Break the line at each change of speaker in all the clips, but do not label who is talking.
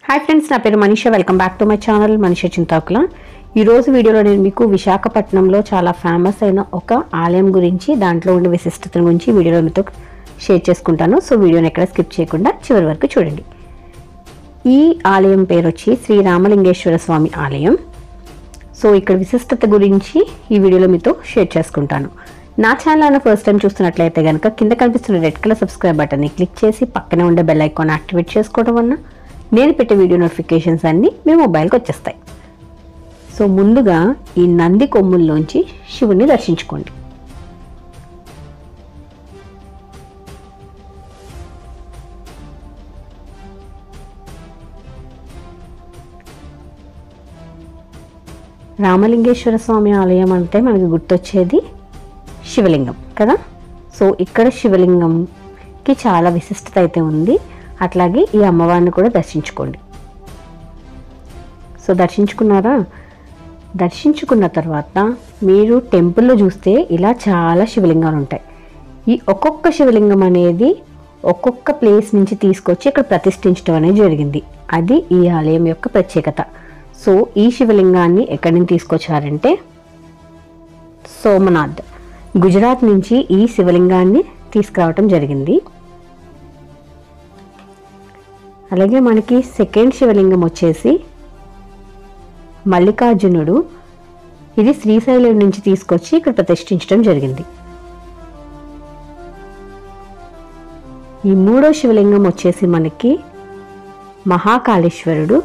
hi friends నా పేరు Manisha welcome back to my channel Manisha Chintakula ఈరోజు వీడియోలో నేను మీకు విశాఖపట్నంలో చాలా ఫేమస్ అయిన ఒక ఆలయం గురించి దాంట్లో ఉండే విశిష్టత గురించి వీడియోలో మీతో షేర్ చేసుకుంటాను సో వీడియోని ఎక్కడ స్కిప్ చేయకుండా చివరి వరకు చూడండి ఈ ఆలయం పేరు వచ్చి శ్రీ రామలింగేశ్వర స్వామి ఆలయం సో ఇక్కడ విశిష్టత గురించి ఈ వీడియోలో మీతో షేర్ చేసుకుంటాను నా ఛానల్ ఫస్ట్ టైం చూస్తున్నట్లయితే కనుక కింద కనిపిస్తున్న రెడ్ కలర్ సబ్స్క్రైబ్ బటన్ని క్లిక్ చేసి పక్కనే ఉండే బెల్ ఐకాన్ యాక్టివేట్ చేసుకోవడం వల్ల నేను పెట్టే వీడియో నోటిఫికేషన్స్ అన్నీ మీ మొబైల్కి వచ్చేస్తాయి సో ముందుగా ఈ నంది కొమ్ముల్లోంచి శివుని దర్శించుకోండి రామలింగేశ్వర స్వామి ఆలయం అంటే మనకి గుర్తొచ్చేది శివలింగం కదా సో ఇక్కడ శివలింగంకి చాలా విశిష్టత అయితే ఉంది అట్లాగే ఈ అమ్మవారిని కూడా దర్శించుకోండి సో దర్శించుకున్నారా దర్శించుకున్న తర్వాత మీరు టెంపుల్లో చూస్తే ఇలా చాలా శివలింగాలు ఉంటాయి ఈ ఒక్కొక్క శివలింగం అనేది ఒక్కొక్క ప్లేస్ నుంచి తీసుకొచ్చి ఇక్కడ ప్రతిష్ఠించడం అనేది జరిగింది అది ఈ ఆలయం యొక్క ప్రత్యేకత సో ఈ శివలింగాన్ని ఎక్కడి నుంచి తీసుకొచ్చారంటే సోమనాథ్ గుజరాత్ నుంచి ఈ శివలింగాన్ని తీసుకురావటం జరిగింది అలాగే మనకి సెకండ్ శివలింగం వచ్చేసి మల్లికార్జునుడు ఇది శ్రీశైలం నుంచి తీసుకొచ్చి ఇక్కడ ప్రతిష్ఠించడం జరిగింది ఈ మూడో శివలింగం వచ్చేసి మనకి మహాకాళేశ్వరుడు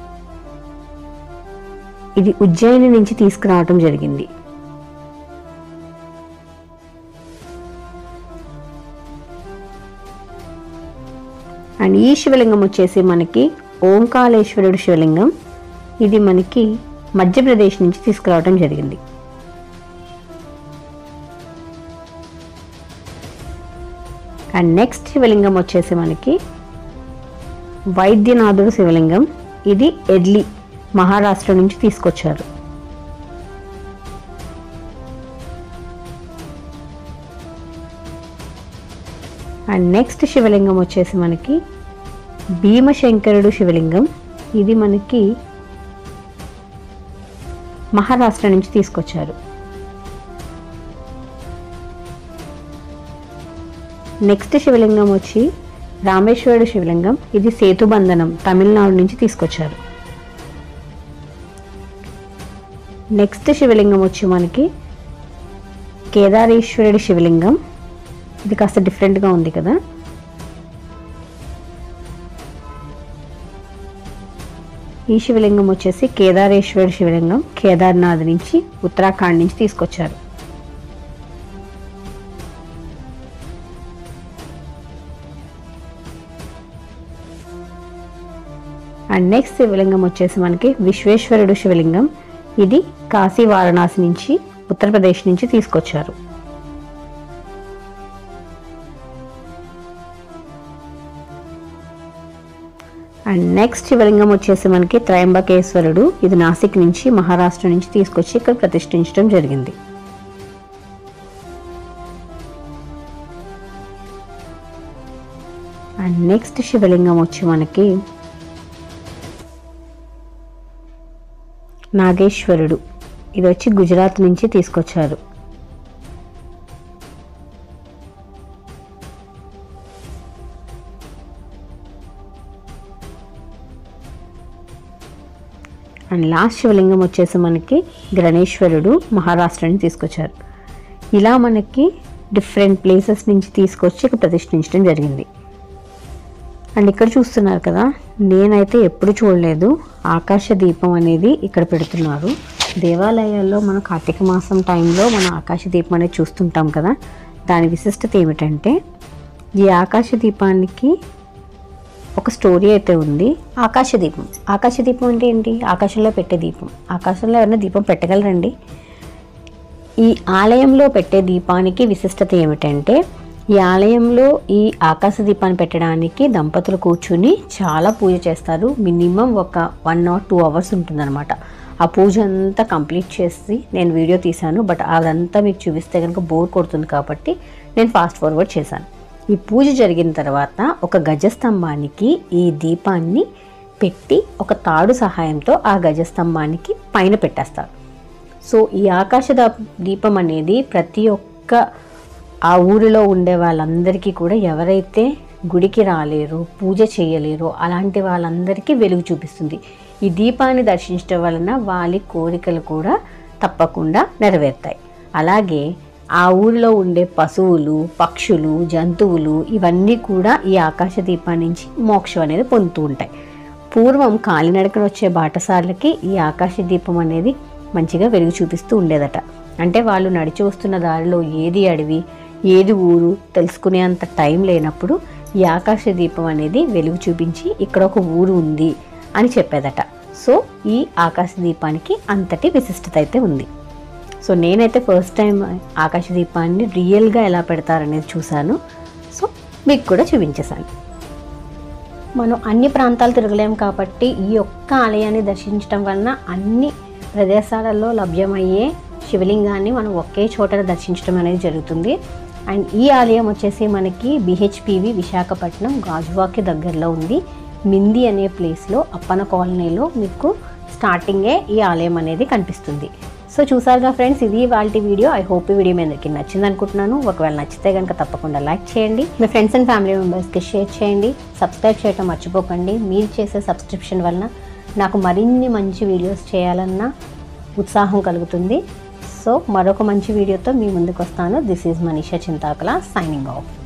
ఇది ఉజ్జయిని నుంచి తీసుకురావటం జరిగింది అండ్ ఈ శివలింగం వచ్చేసి మనకి ఓంకాళేశ్వరుడు శివలింగం ఇది మనకి మధ్యప్రదేశ్ నుంచి తీసుకురావడం జరిగింది అండ్ నెక్స్ట్ శివలింగం వచ్చేసి మనకి వైద్యనాథుడు శివలింగం ఇది ఎడ్లీ మహారాష్ట్ర నుంచి తీసుకొచ్చారు అండ్ నెక్స్ట్ శివలింగం వచ్చేసి మనకి భీమశంకరుడు శివలింగం ఇది మనకి మహారాష్ట్ర నుంచి తీసుకొచ్చారు నెక్స్ట్ శివలింగం వచ్చి రామేశ్వరుడు శివలింగం ఇది సేతుబంధనం తమిళనాడు నుంచి తీసుకొచ్చారు నెక్స్ట్ శివలింగం వచ్చి మనకి కేదారేశ్వరుడి శివలింగం ఇది కాస్త డిఫరెంట్గా ఉంది కదా ఈ శివలింగం వచ్చేసి కేదారేశ్వరుడు శివలింగం కేదార్నాథ్ నుంచి ఉత్తరాఖండ్ నుంచి తీసుకొచ్చారు అండ్ నెక్స్ట్ శివలింగం వచ్చేసి మనకి విశ్వేశ్వరుడు శివలింగం ఇది కాశీ వారణాసి నుంచి ఉత్తరప్రదేశ్ నుంచి తీసుకొచ్చారు అండ్ నెక్స్ట్ శివలింగం వచ్చేసి మనకి త్రయంబకేశ్వరుడు ఇది నాసిక్ నుంచి మహారాష్ట్ర నుంచి తీసుకొచ్చి ఇక్కడ ప్రతిష్ఠించడం జరిగింది అండ్ నెక్స్ట్ శివలింగం వచ్చి మనకి నాగేశ్వరుడు ఇది వచ్చి గుజరాత్ నుంచి తీసుకొచ్చారు అండ్ లాస్ట్ శివలింగం వచ్చేసి మనకి గణేశ్వరుడు మహారాష్ట్ర నుంచి తీసుకొచ్చారు ఇలా మనకి డిఫరెంట్ ప్లేసెస్ నుంచి తీసుకొచ్చి ఇక్కడ ప్రతిష్ఠించడం జరిగింది అండ్ ఇక్కడ చూస్తున్నారు కదా నేనైతే ఎప్పుడు చూడలేదు ఆకాశ దీపం అనేది ఇక్కడ పెడుతున్నారు దేవాలయాల్లో మన కార్తీక మాసం టైంలో మన ఆకాశ దీపం అనేది చూస్తుంటాం కదా దాని విశిష్టత ఏమిటంటే ఈ ఆకాశ దీపానికి ఒక స్టోరీ అయితే ఉంది ఆకాశ దీపం ఆకాశ దీపం అంటే ఏంటి ఆకాశంలో పెట్టే దీపం ఆకాశంలో ఎవరైనా దీపం పెట్టగలరండి ఈ ఆలయంలో పెట్టే దీపానికి విశిష్టత ఏమిటంటే ఈ ఆలయంలో ఈ ఆకాశ దీపాన్ని పెట్టడానికి దంపతులు కూర్చుని చాలా పూజ చేస్తారు మినిమం ఒక వన్ ఆర్ టూ అవర్స్ ఉంటుందన్నమాట ఆ పూజ అంతా కంప్లీట్ చేసి నేను వీడియో తీశాను బట్ అదంతా మీకు చూపిస్తే కనుక బోర్ కొడుతుంది కాబట్టి నేను ఫాస్ట్ ఫార్వర్డ్ చేశాను ఈ పూజ జరిగిన తర్వాత ఒక గజస్తంభానికి ఈ దీపాన్ని పెట్టి ఒక తాడు సహాయంతో ఆ గజస్తంభానికి పైన పెట్టేస్తారు సో ఈ ఆకాశ దా- దీపం అనేది ప్రతి ఒక్క ఆ ఊరిలో ఉండే వాళ్ళందరికీ కూడా ఎవరైతే గుడికి రాలేరు పూజ చేయలేరు అలాంటి వాళ్ళందరికీ వెలుగు చూపిస్తుంది ఈ దీపాన్ని దర్శించడం వలన వాళ్ళ కోరికలు కూడా తప్పకుండా నెరవేరుతాయి అలాగే ఆ ఊరిలో ఉండే పశువులు పక్షులు జంతువులు ఇవన్నీ కూడా ఈ ఆకాశ దీపాన్ని నుంచి మోక్షం అనేది పొందుతూ ఉంటాయి పూర్వం కాలినడకన వచ్చే బాటసార్లకి ఈ ఆకాశ దీపం అనేది మంచిగా వెలుగు చూపిస్తూ ఉండేదట అంటే వాళ్ళు నడిచి వస్తున్న దారిలో ఏది అడవి ఏది ఊరు తెలుసుకునేంత టైం లేనప్పుడు ఈ ఆకాశ దీపం అనేది వెలుగు చూపించి ఇక్కడ ఒక ఊరు ఉంది అని చెప్పేదట సో ఈ ఆకాశ దీపానికి అంతటి విశిష్టత అయితే ఉంది సో నేనైతే ఫస్ట్ టైం ఆకాశ దీపాన్ని రియల్గా ఎలా పెడతారనేది చూశాను సో మీకు కూడా చూపించేశాను మనం అన్ని ప్రాంతాలు తిరగలేం కాబట్టి ఈ ఒక్క ఆలయాన్ని దర్శించడం వలన అన్ని ప్రదేశాలలో లభ్యమయ్యే శివలింగాన్ని మనం ఒకే చోట దర్శించడం అనేది జరుగుతుంది అండ్ ఈ ఆలయం వచ్చేసి మనకి బిహెచ్పివి విశాఖపట్నం గాజువాకి దగ్గరలో ఉంది మింది అనే ప్లేస్లో అప్పన కాలనీలో మీకు స్టార్టింగే ఈ ఆలయం అనేది కనిపిస్తుంది సో చూసారుగా ఫ్రెండ్స్ ఇది వాళ్ళ వీడియో ఐ హోప్ ఈ వీడియో మీ అందరికీ నచ్చింది అనుకుంటున్నాను ఒకవేళ నచ్చితే కనుక తప్పకుండా లైక్ చేయండి మీ ఫ్రెండ్స్ అండ్ ఫ్యామిలీ మెంబర్స్కి షేర్ చేయండి సబ్స్క్రైబ్ చేయడం మర్చిపోకండి మీరు చేసే సబ్స్క్రిప్షన్ వలన నాకు మరిన్ని మంచి వీడియోస్ చేయాలన్న ఉత్సాహం కలుగుతుంది సో మరొక మంచి వీడియోతో మీ ముందుకు వస్తాను this is Manisha Chintakala signing of